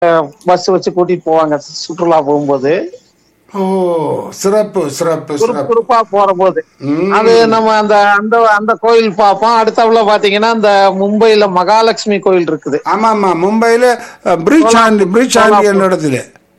Bus வச்சு கூட்டிட்டு போவாங்க சுற்றுலா போகும்போது ஓ சிறப்பு சிறப்பு குரூப் சிறப்பு குரூப்பா போற போது ம். அது நம்ம அந்த அந்த அந்த கோயில் பார்ப்போம் அடுத்தவுல பாத்தீங்கன்னா இந்த மும்பைல மகாலட்சுமி கோயில் இருக்குது ஆமா ஆமா மும்பையில பிரிட்ஜ் ஆண்டி பிரிட்ஜ் ஆண்டி என்ற இடத்துல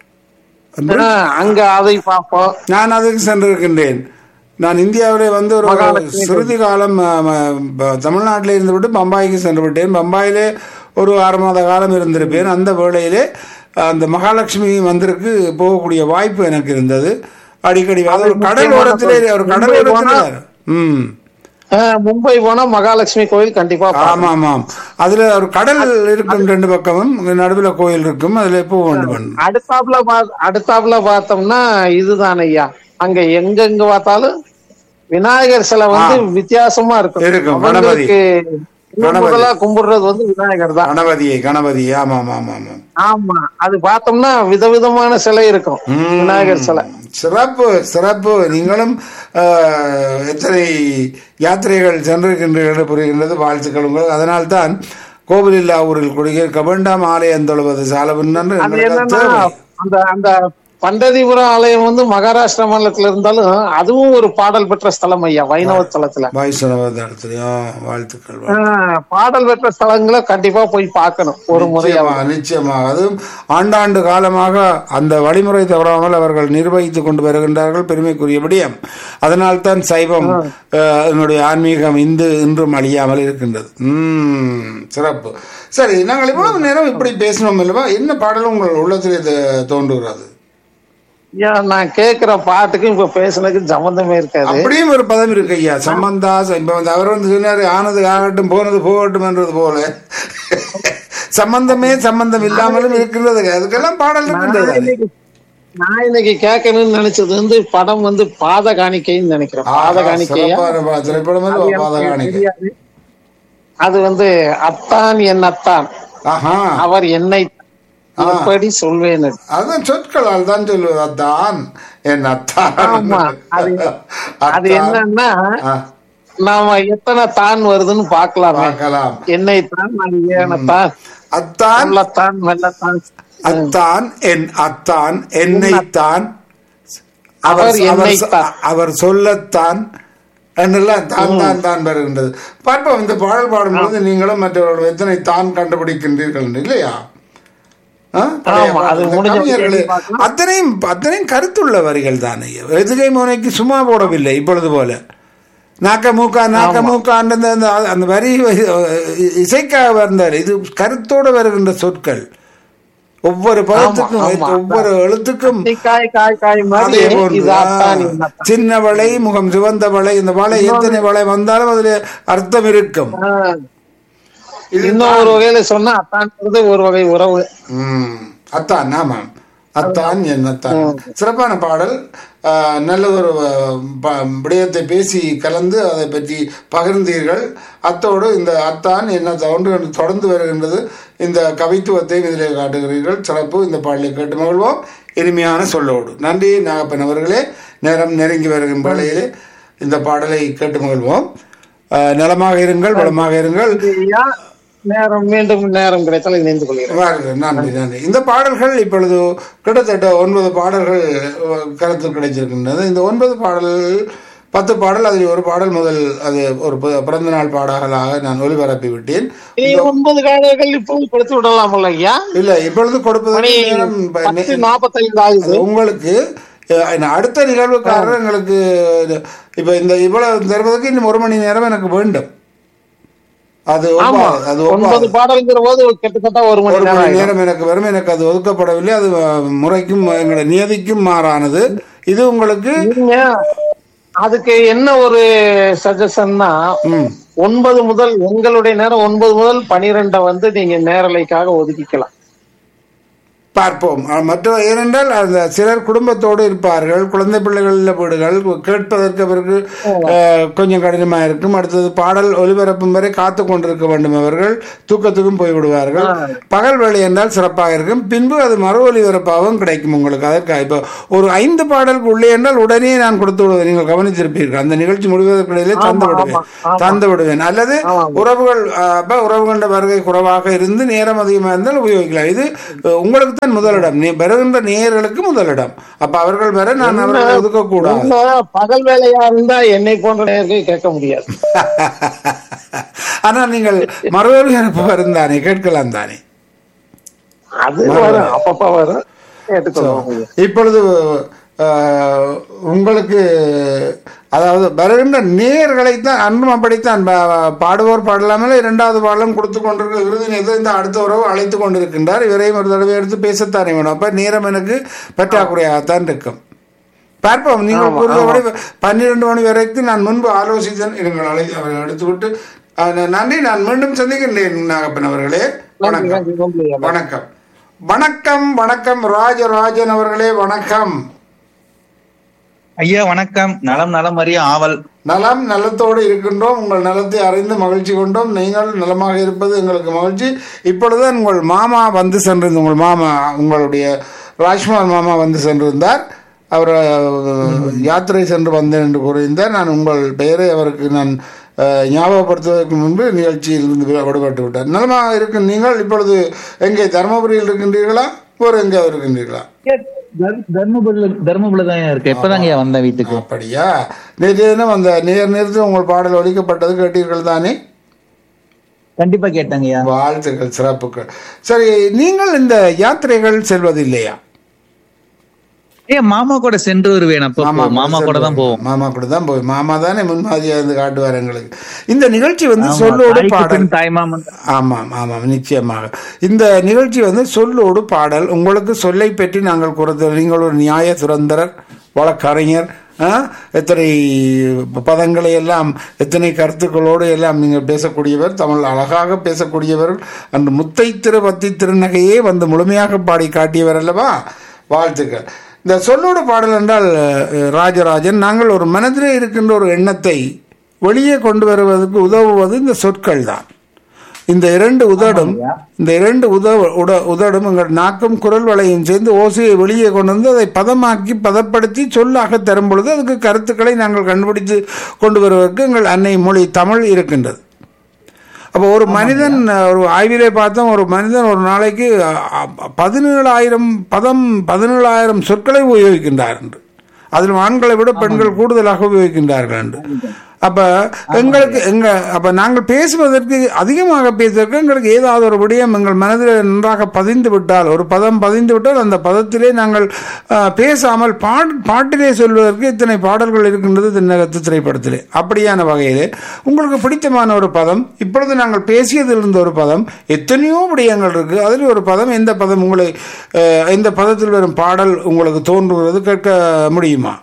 ஆஹ், அங்க அதை பார்ப்போம் நான் அதுக்கு சென்றிருக்கின்றேன் நான் இந்தியாவிலே வந்து ஒரு மகாலட்சுமி சிறிது காலம் அ, ம, ப- தமிழ்நாட்டில் இருந்துவிட்டு பம்பாய்க்கு சென்று விட்டேன் பம்பாயிலே ஒரு ஆறு மாத காலம் இருந்திருப்பேன் அந்த வேளையிலே அந்த மகாலட்சுமி மந்திருக்கு போகக்கூடிய வாய்ப்பு எனக்கு இருந்தது அடிக்கடி அது ஒரு கடல் ஓரத்திலே ஒரு கடல் மும்பை ஓரத்திலே ம் ஆஹ், மும்பை போனா மகாலட்சுமி கோயில் கண்டிப்பா பார்க்கணும். ஆமா ஆமாம் அதுல ஒரு கடல் இருக்கும் ரெண்டு பக்கமும் நடுவில் கோயில் இருக்கும் அதுல போக வேண்டும் அடுத்தாப்புல பா- அடுத்தாப்புல பார்த்தோம்னா இதுதான் ஐயா அங்க எங்கெங்க பார்த்தாலும் விநாயகர் சிலை வந்து வித்தியாசமா இருக்கும் இருக்கும், கணபதி. அவங்களுக்கு கணபதி. முதலா கும்பிடுறது வந்து விநாயகர் தான் கணபதியை கணபதி ஆமா ஆமா ஆமா ஆமா ஆமா அது பார்த்தோம்னா விதவிதமான சிலை இருக்கும் ம். விநாயகர் சிலை சிறப்பு சிறப்பு நீங்களும் ஆஹ், எத்தனை யாத்திரைகள் சென்றிருக்கின்றீர்கள் புரிகின்றது வாழ்த்துக்கள் உங்கள் அதனால்தான் கோவிலில்லா ஊரில் குடிகள் கபண்டாம் ஆலயம் தொழுவது சாலவன் என்று அது எங்களுக்கு என்னன்னா தேவை. அந்த அந்த பண்டதிபுரம் ஆலயம் வந்து மகாராஷ்டிரா மாநிலத்துல இருந்தாலும் அதுவும் ஒரு பாடல் பெற்ற ஸ்தலம் ஐயா வைணவ ஸ்தலத்துல வைஷ்ணவ தளத்திலையும் வாழ்த்துக்கள் ஆஹ், பாடல் பெற்ற ஸ்தலங்களை கண்டிப்பா போய் பார்க்கணும் ஒரு முறையா நிச்சயமாக நிச்சயமாக அதுவும் ஆண்டாண்டு காலமாக அந்த வழிமுறை தவறாமல் அவர்கள் நிர்வகித்துக் கொண்டு வருகின்றார்கள் பெருமைக்குரிய விடயம் அதனால்தான் சைவம் அஹ், என்னுடைய ஆன்மீகம் இந்து இன்றும் அழியாமல் இருக்கின்றது உம் சிறப்பு சரி நாங்கள் இவ்வளவு நேரம் இப்படி பேசினோம் அல்லவா என்ன பாடல் உங்கள் உள்ளத்தில் இது தோன்றுகிறது ஏன் நான் கேக்குற பாட்டுக்கும் இப்ப பேசுனதுக்கு சம்பந்தமே இருக்காது அப்படியும் ஒரு பதம் இருக்கு ஐயா சம்பந்தா இப்ப வந்து அவர் வந்து சொன்னாரு ஆனது ஆகட்டும் போனது போகட்டும் என்றது போல சம்பந்தமே சம்பந்தம் இல்லாமலும் இருக்கின்றது அதுக்கெல்லாம் பாடல் இருக்கின்றது நான் இன்னைக்கு- நான் இன்னைக்கு கேட்கணும்னு நினைச்சது வந்து படம் வந்து பாத காணிக்கைன்னு நினைக்கிறேன் பாத காணிக்கையா சிறப்பான பா- திரைப்படம் அது அல்லவா, எனக்கு பாதகாணிக்கை தெரியாது. அது வந்து அத்தான் என் அத்தான் ஆஹா அவர் என்னை எப்படி சொல்வேன் அதான் சொற்களால் தான் சொல்லுவது அத்தான் என் அத்தான் ஆமா, அது- அது அத்தான். என்னன்னா ஆ, நாம எத்தனை தான் வருதுன்னு பார்க்கலாமே பார்க்கலாம் என்னை தான் நான் ஏனத்தான் அத்தான் உள்ளத்தான் மெல்லத்தான் அத்தான் என் அத்தான் என்னைத்தான் அவர் அவர் அவர் என்னைத்தான். அவர் சொல்லத்தான் என்றெல்லாம் தான் தான் தான் வருகின்றது பார்ப்போம் இந்த பாடல் பாடும்போது நீங்களும் மற்றவர்கள் எத்தனை தான் கண்டுபிடிக்கின்றீர்கள் என்று, இல்லையா ஆ? பழைய ஆமா, அது பாடல். முடிஞ்ச கவிஞர்களே, வரைக்கும் பார்க்கலாம். அத்தனையும் அத்தனையும் கருத்துள்ள வரிகள் தான் ஐயா எதுகை மோனைக்கு சும்மா போடவில்லை இப்பொழுது போல நாக்க மூக்கா நாக்க மூக்கா அந்த அந்த- அந்த வரி இசைக்காக வந்தார் இது கருத்தோடு வருகின்ற சொற்கள் ஒவ்வொரு பதத்துக்கும் ஆமா, ஆமா. ஒவ்வொரு எழுத்துக்கும் காய் காய் காய் மாதிரி அதே போன்று இது அத்தான் ஆ, என்னத்தான். சின்ன வளை முகம் சிவந்த வளை இந்த வளை எத்தனை வளை வந்தாலும் அதுல அர்த்தம் இருக்கும் ஆ. இன்னொரு வகையில சொன்னா அத்தான்றது ஒரு வகை உறவு ம், அத்தான் ஆமாம் அத்தான் என் அத்தான் சிறப்பான பாடல் ஆ, நல்லதொரு ஆ, ப- விடயத்தை பேசி கலந்து அதை பற்றி பகிர்ந்தீர்கள் அத்தோடு இந்த அத்தான் என்ன ஒன்று ஒன்று தொடர்ந்து வருகின்றது இந்த கவித்துவத்தை இதிலே காட்டுகிறீர்கள் சிறப்பு இந்த பாடலை கேட்டு மகிழ்வோம் இனிமையான சொல்லோடு நன்றி நாகப்பன் அவர்களே நேரம் நெருங்கி வருகின்ற வேளையிலே இந்த பாடலை கேட்டு மகிழ்வோம் ஆ, நலமாக இருங்கள் வளமாக இருங்கள் ஐயா, நேரம் மீண்டும் நேரம் கிடைத்தால் இணைந்து கொள்கிறேன் வாருங்கள் நன்றி நன்றி இந்த பாடல்கள் இப்பொழுது கிட்டத்தட்ட ஒன்பது பாடல்கள் அஹ், கருத்தில் கிடைச்சிருக்கின்றது இந்த ஒன்பது பாடல்கள் பத்து பாடல் அதில் ஒரு பாடல் முதல் அது ஒரு பி- பிறந்த நாள் பாடல்களாக நான் ஒளிபரப்பி விட்டேன் இனி ஒன்பது காலங்கள் இப்போது கொடுத்து விடலாமல்ல ஐயா இல்ல இப்பொழுது மணி கொடுப்பதற்கு நேரம் ப- பத்து நாற்பத்தைந்து ஆகுது உங்களுக்கு அஹ், இந்த அடுத்த நிகழ்வுக்காரர் எங்களுக்கு இப்ப இந்த இவ்வளவு தருவதற்கு இன்னும் ஒரு மணி நேரம் எனக்கு வேண்டும் அது ஆமா ஒவ்வாது அது ஒவ்வாது ஒன்பது பாடல்ங்கிற போது கிட்டத்தட்ட ஒரு மணி ஒரு நேரம் மணி ஆயிடும். நேரம் எனக்கு வரும் எனக்கு அது ஒதுக்கப்படவில்லை அது அஹ், முறைக்கும் எங்களுடைய நியதிக்கும் மாறானது இது உங்களுக்கு நீங்க அதுக்கு என்ன ஒரு சஜஷன்னா ம், ஒன்பது முதல் உங்களுடைய நேரம் ஒன்பது முதல் பனிரெண்டை வந்து நீங்க நேரலைக்காக ஒதுக்கிக்கலாம் பார்ப்போம் அஹ் மற்ற ஏனென்றால் அந்த சிலர் குடும்பத்தோடு இருப்பார்கள் குழந்தை பிள்ளைகள் உள்ள வீடுகள் கேட்பதற்கு அவருக்கு அஹ், கொஞ்சம் கடினமாக இருக்கும் அடுத்தது பாடல் ஒலிபரப்பும் வரை காத்து கொண்டிருக்க வேண்டும் அவர்கள் தூக்கத்துக்கும் போய்விடுவார்கள் பகல் வேலை என்றால் சிறப்பாக இருக்கும் பின்பு அது மறு ஒலிபரப்பாகவும் கிடைக்கும் உங்களுக்கு அதற்காக இப்போ ஒரு ஐந்து பாடலுக்கு உள்ளே என்றால் உடனே நான் கொடுத்து விடுவேன் நீங்கள் கவனித்திருப்பீர்கள் அந்த நிகழ்ச்சி முடிவதற்கு இடையிலே தந்து விடுவேன் தந்து விடுவேன் அல்லது உறவுகள் அஹ், அப்ப உறவுகள வருகை குறைவாக இருந்து நேரம் அதிகமாக இருந்தால் உபயோகிக்கலாம் இது அஹ், உங்களுக்கு தான் முதலிடம் நீ வருகின்ற நேயர்களுக்கு முதலிடம் அப்ப அவர்கள் வர நான் அவர்களை ஒதுக்கக்கூடாது இன்னும் பகல் வேலையா இருந்தா என்னை போன்ற நேர்கள் கேட்க முடியாது ஆனால் நீங்கள் மறுபடியும் அனுப்ப வரும் தானே கேட்கலாம் தானே அது வரும் அப்பப்ப வரும் கேட்டுக்கொள்வோம் இப்பொழுது அஹ், உங்களுக்கு அதாவது வருகின்ற நேயர்களை தான் அன்றும் அப்படித்தான் பா- பாடுவோர் பாடலாமல் இரண்டாவது பாடலும் கொடுத்து கொண்டிருக்க இறுதி நேரத்தில் இந்த அடுத்த உறவு அழைத்து கொண்டிருக்கின்றார் இவரையும் ஒரு தடவை எடுத்து பேசத்தானே வேணும் அப்ப நேரம் எனக்கு பற்றாக்குறையாகத்தான் இருக்கும் பார்ப்போம் நீங்கள் கூறுபடி பன்னிரண்டு மணி வரைக்கும் நான் முன்பு ஆலோசித்தேன் இருங்கள் அழை அவரை எடுத்துவிட்டு அஹ், நன்றி நான் மீண்டும் சந்திக்கின்றேன் நாகப்பன் அவர்களே வணக்கம் நன்றி, நன்றி. வணக்கம் வணக்கம் வணக்கம் ராஜராஜன் அவர்களே வணக்கம் ஐயா வணக்கம் நலம் நலம் அறிய ஆவல் நலம் நலத்தோடு இருக்கின்றோம் உங்கள் நலத்தை அறிந்து மகிழ்ச்சி கொண்டோம் நீங்கள் நலமாக இருப்பது எங்களுக்கு மகிழ்ச்சி இப்பொழுதுதான் உங்கள் மாமா வந்து சென்றிருந்த உங்கள் மாமா உங்களுடைய ராஜ்குமார் மாமா வந்து சென்றிருந்தார் அவர் அஹ், யாத்திரை சென்று வந்தேன் என்று கூறியிருந்தார் நான் உங்கள் பெயரை அவருக்கு நான் அஹ், ஞாபகப்படுத்துவதற்கு முன்பு நிகழ்ச்சியில் இருந்து வி- விடுபட்டு விட்டார் நலமாக இருக்கும் நீங்கள் இப்பொழுது எங்கே தருமபுரியில் இருக்கின்றீர்களா வேறு எங்கே இருக்கின்றீர்களா தர்மபுரியில தர்மபுரியில தான் இருக்கு இப்பதாங்க ஐயா வந்தேன் வீட்டுக்கு அப்படியா நேற்று தினம் அந்த நேர் நேரத்தில் உங்கள் பாடல் ஒலிக்கப்பட்டது கேட்டீர்கள் தானே கண்டிப்பா கேட்டாங்க ஐயா வாழ்த்துக்கள் சிறப்புகள் சரி நீங்கள் இந்த யாத்திரைகள் செல்வதில்லையா ஏன் மாமா கூட சென்று வருவேன் அப்போ மாமா கூட தான் போவோம் மாமா கூட தான் போய் மாமா தானே முன்மாதிரியா இருந்து காட்டுவார் எங்களுக்கு இந்த நிகழ்ச்சி வந்து சொல்லோடு தாய்க்கு பாடல் பின் தாய்மாமன் ஆமாம் ஆமாம் நிச்சயமாக இந்த நிகழ்ச்சி வந்து சொல்லோடு பாடல் உங்களுக்கு சொல்லை பற்றி நாங்கள் கூறது நீங்கள் ஒரு நியாய சுரந்தரர் வழக்கறிஞர் ஆ? எத்தனை பதங்களை எல்லாம் எத்தனை கருத்துக்களோடு எல்லாம் நீங்கள் பேசக்கூடியவர் தமிழ் அழகாக பேசக்கூடியவர் அந்த முத்தை திரு பத்தி திருநகையே வந்து முழுமையாக பாடி காட்டியவர் அல்லவா வாழ்த்துக்கள் இந்த சொல்லோடு பாடல் என்றால் அஹ், ராஜராஜன் நாங்கள் ஒரு மனதிலே இருக்கின்ற ஒரு எண்ணத்தை வெளியே கொண்டு வருவதற்கு உதவுவது இந்த சொற்கள் தான் இந்த இரண்டு உதடும் இந்த இரண்டு உத உட உதடும் எங்கள் நாக்கும் குரல் வளையும் சேர்ந்து ஓசையை வெளியே கொண்டு வந்து அதை பதமாக்கி பதப்படுத்தி சொல்லாக தரும் பொழுது அதுக்கு கருத்துக்களை நாங்கள் கண்டுபிடித்து கொண்டு வருவதற்கு எங்கள் அன்னை மொழி தமிழ் இருக்கின்றது அப்போ ஒரு மனிதன் ஒரு ஆய்விலே பார்த்தோம் ஒரு மனிதன் ஒரு நாளைக்கு பதினேழாயிரம் பதம் பதினேழாயிரம் சொற்களை உபயோகிக்கின்றார் என்று அதில் ஆண்களை விட பெண்கள் கூடுதலாக உபயோகிக்கின்றார்கள் என்று அப்ப எங்களுக்கு எங்க அப்ப நாங்கள் பேசுவதற்கு அதிகமாக பேசுவதற்கு எங்களுக்கு ஏதாவது ஒரு விடயம் எங்கள் மனதில் நன்றாக பதிந்து விட்டால் ஒரு பதம் பதிந்து விட்டால் அந்த பதத்திலே நாங்கள் அஹ், பேசாமல் பாட் பாட்டிலே சொல்வதற்கு இத்தனை பாடல்கள் இருக்கின்றது தென்னகத்து திரைப்படத்திலே அப்படியான வகையிலே உங்களுக்கு பிடித்தமான ஒரு பதம் இப்பொழுது நாங்கள் பேசியதில் இருந்த ஒரு பதம் எத்தனையோ விடயங்கள் இருக்கு அதில் ஒரு பதம் எந்த பதம் உங்களை அஹ், எந்த பதத்தில் வரும் பாடல் உங்களுக்கு தோன்றுகிறது கேட்க முடியுமா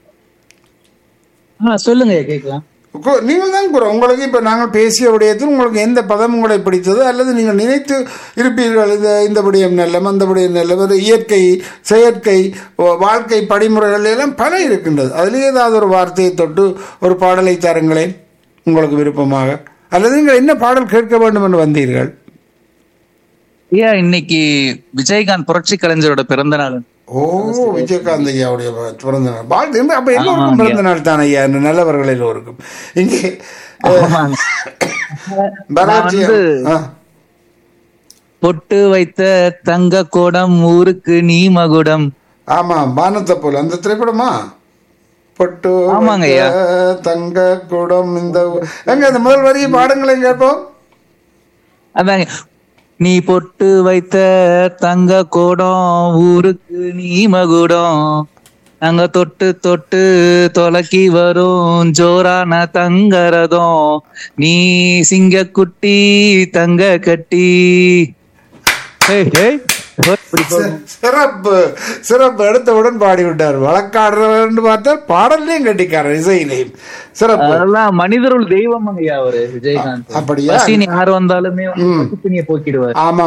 ஆ, சொல்லுங்க ஐயா கேட்கலாம் கு- நீங்கள் தான் கூற உங்களுக்கு இப்போ நாங்கள் பேசிய விடயத்தில் உங்களுக்கு எந்த பதம் உங்களை பிடித்தது அல்லது நீங்கள் நினைத்து இருப்பீர்கள் இந்த இந்த விடயம் நல்லம் அந்த விடயம் நல்லம் ஒரு இயற்கை செயற்கை வா- வாழ்க்கை படிமுறைகள் எல்லாம் பல இருக்கின்றது அதில் ஏதாவது ஒரு வார்த்தையை தொட்டு ஒரு பாடலை தாருங்களேன் உங்களுக்கு விருப்பமாக அல்லது நீங்கள் என்ன பாடல் கேட்க வேண்டும் என்று வந்தீர்கள் ஐயா இன்னைக்கு விஜயகாந்த் புரட்சி கலைஞரோட பிறந்த நாள் ஓ விஜயகாந்த் ஐயாவுடைய பிறந்த நாள் வாழ்த்து என்று அப்ப எல்லோருக்கும் பிறந்த நாள் தான் ஐயா இந்த நல்லவர்கள் எல்லோருக்கும் இங்கே ஆமாங்க. பரவாச்சி வந்து- ஆ பொட்டு வைத்த தங்க கோடம் ஊருக்கு நீ மகுடம் ஆமா வானத்தை போல அந்த திரைப்படமா பட்டு ஆமாங்க ஐயா. வைத்த தங்க குடம் இந்த ஊ- எங்க அந்த முதல் வரியை பாடுங்களேன் கேட்போம் அதாங்க நீ பொட்டு வைத்த தங்க கோடம் ஊருக்கு நீ மகுடம் அங்க தொட்டு தொட்டு தொலைக்கி வரும் ஜோரான தங்கரதம் நீ சிங்கக்குட்டி தங்க கட்டி ஏய், ஏய். இப்படி போ. சி- சிறப்பு சிறப்பு எடுத்தவுடன் பாடிவிட்டார் வழக்காடுறவர்னு பார்த்தால் பாடல்லையும் கட்டிக்காரர் இசையிலையும் சிறப்பு அதெல்லாம் மனிதருள் தெய்வம் ஐயா அவரு விஜயகாந்த் அப்படியா பசினி யார் வந்தாலுமே பசிப்பினிய போக்கிடுவார் ஆமாம்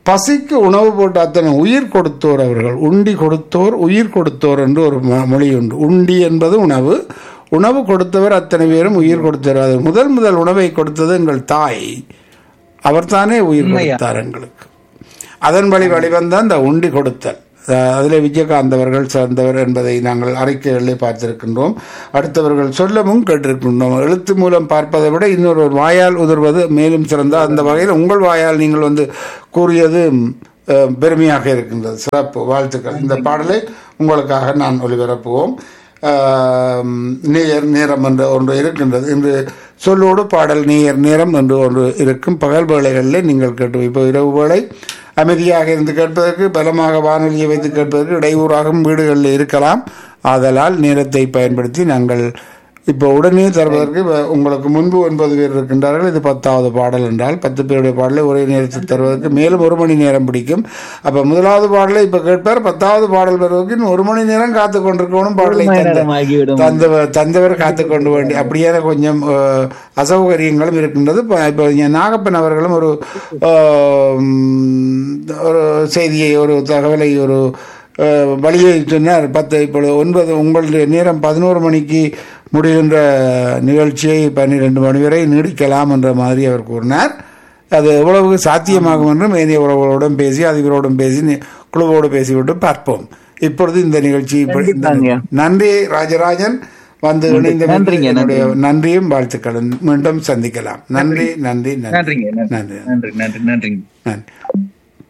பசிக்கு உணவு போட்டு அத்தனை உயிர் கொடுத்தோர் அவர்கள் உண்டி கொடுத்தோர் உயிர் கொடுத்தோர் என்று ஒரு மொ- மொழி உண்டு உண்டி என்பது உணவு உணவு கொடுத்தவர் அத்தனை பேரும் உயிர் கொடுத்தவர் அது முதல் முதல் உணவை கொடுத்தது எங்கள் தாய் அவர்தானே உயிர் உண்மையா? கொடுத்தார் எங்களுக்கு அதன் வழி வழிவந்த அந்த உண்டி கொடுத்தல் அஹ் அதிலே விஜயகாந்த் அவர்கள் சிறந்தவர் என்பதை நாங்கள் அறிக்கைகளிலே பார்த்திருக்கின்றோம் அடுத்தவர்கள் சொல்லவும் கேட்டிருக்கின்றோம் எழுத்து மூலம் பார்ப்பதை விட இன்னொரு வாயால் உதிர்வது மேலும் சிறந்த அந்த வகையில் உங்கள் வாயால் நீங்கள் வந்து கூறியது அஹ், பெருமையாக இருக்கின்றது சிறப்பு வாழ்த்துக்கள் இந்த பாடலை உங்களுக்காக நான் ஒளிபரப்புவோம் ஆம், நேயர் நேரம் என்ற ஒன்று இருக்கின்றது இன்று சொல்லோடு பாடல் நேயர் நேரம் என்று ஒன்று இருக்கும் பகல் வேளைகளில் நீங்கள் கேட்டு இப்போ இரவு வேளை அமைதியாக இருந்து கேட்பதற்கு பலமாக வானொலியை வைத்து கேட்பதற்கு இடையூறாகவும் வீடுகளில் இருக்கலாம் ஆதலால் நேரத்தை பயன்படுத்தி நாங்கள் இப்போ உடனே தருவதற்கு வ- உங்களுக்கு முன்பு ஒன்பது பேர் இருக்கின்றார்கள் இது பத்தாவது பாடல் என்றால் பத்து பேருடைய பாடலை ஒரே நேரத்தில் தருவதற்கு மேலும் ஒரு மணி நேரம் பிடிக்கும் அப்ப முதலாவது பாடலை இப்ப கேட்பார் பத்தாவது பாடல் வருவதற்கு இன்னும் ஒரு மணி நேரம் காத்து கொண்டிருக்கணும் பாடலை தந்த நேரம் ஆகிவிடும் தந்தவர் தந்தவர் காத்து கொண்டு வேண்டி அப்படியான கொஞ்சம் அஹ், அசௌகரியங்களும் இருக்கின்றது இப்ப இப்ப இங்க நாகப்பன் அவர்களும் ஒரு அஹ், உம், ஒரு செய்தியை ஒரு தகவலை ஒரு அஹ், வழியை சொன்னார் பத்து இப்பொழுது ஒன்பது உங்களுடைய நேரம் பதினோரு மணிக்கு முடிகின்ற நிகழ்ச்சியை பன்னிரெண்டு மணி வரை நீடிக்கலாம் என்ற மாதிரி அவர் கூறினார் அது எவ்வளவு சாத்தியமாகும் என்றும் ஏனைய உறவுகளோடும் பேசி அதிபரோடும் பேசி நி- குழுவோடு பேசிவிட்டு பார்ப்போம் இப்பொழுது இந்த நிகழ்ச்சி இப்ப- இந்த- கண்டிப்பாங்க. நன்றி ராஜராஜன் வந்து இணைந்த நன்றிங்க, என்னுடைய நன்றியும் வாழ்த்துக்களும் மீண்டும் சந்திக்கலாம் நன்றி நன்றி நன்றி நன்றிங்க நன்றி நன்றி நன்றி நன்றி நன்றிங்க நன்றி